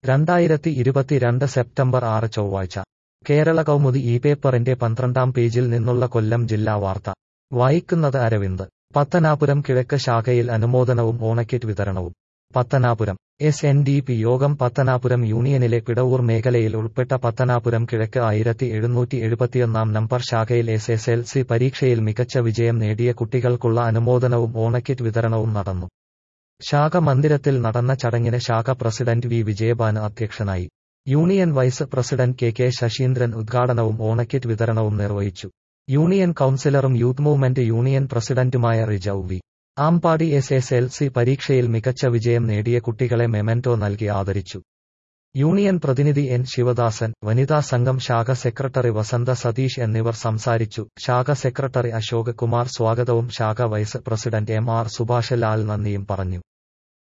രണ്ടായിരത്തി ഇരുപത്തിരണ്ട് സെപ്റ്റംബർ ആറ് ചൊവ്വാഴ്ച കേരള കൗമുദി ഈ പേപ്പറിന്റെ പന്ത്രണ്ടാം പേജിൽ നിന്നുള്ള കൊല്ലം ജില്ലാ വാർത്ത വായിക്കുന്നത് അരവിന്ദ് പത്തനാപുരം കിഴക്ക് ശാഖയിൽ അനുമോദനവും ഓണക്കിറ്റ് വിതരണവും Pathanapuram S N D P യോഗം പത്തനാപുരം യൂണിയനിലെ പിടവൂർ മേഖലയിൽ ഉൾപ്പെട്ട പത്തനാപുരം കിഴക്ക് ആയിരത്തി എഴുന്നൂറ്റി എഴുപത്തിയൊന്നാം നമ്പർ ശാഖയിൽ എസ് എസ് എൽ സി പരീക്ഷയിൽ മികച്ച വിജയം നേടിയ കുട്ടികൾക്കുള്ള അനുമോദനവും ഓണക്കിറ്റ് വിതരണവും നടന്നു ശാഖ മന്ദിരത്തിൽ നടന്ന ചടങ്ങിന് ശാഖ പ്രസിഡന്റ് വി വിജയഭാനു അധ്യക്ഷനായി union vice president K K Sasheendran ഉദ്ഘാടനവും ഓണക്കിറ്റ് വിതരണവും നിർവഹിച്ചു യൂണിയൻ കൌൺസിലറും യൂത്ത് മൂവ്മെന്റ് യൂണിയൻ പ്രസിഡന്റുമായ Rijo V Ambadi S S L C പരീക്ഷയിൽ മികച്ച വിജയം നേടിയ കുട്ടികളെ മെമന്റോ നൽകി ആദരിച്ചു യൂണിയൻ പ്രതിനിധി എൻ ശിവദാസൻ വനിതാ സംഘം ശാഖ സെക്രട്ടറി വസന്ത സതീഷ് എന്നിവർ സംസാരിച്ചു ശാഖ സെക്രട്ടറി അശോക് കുമാർ സ്വാഗതവും ശാഖ vice president M R Subhash Lal നന്ദിയും പറഞ്ഞു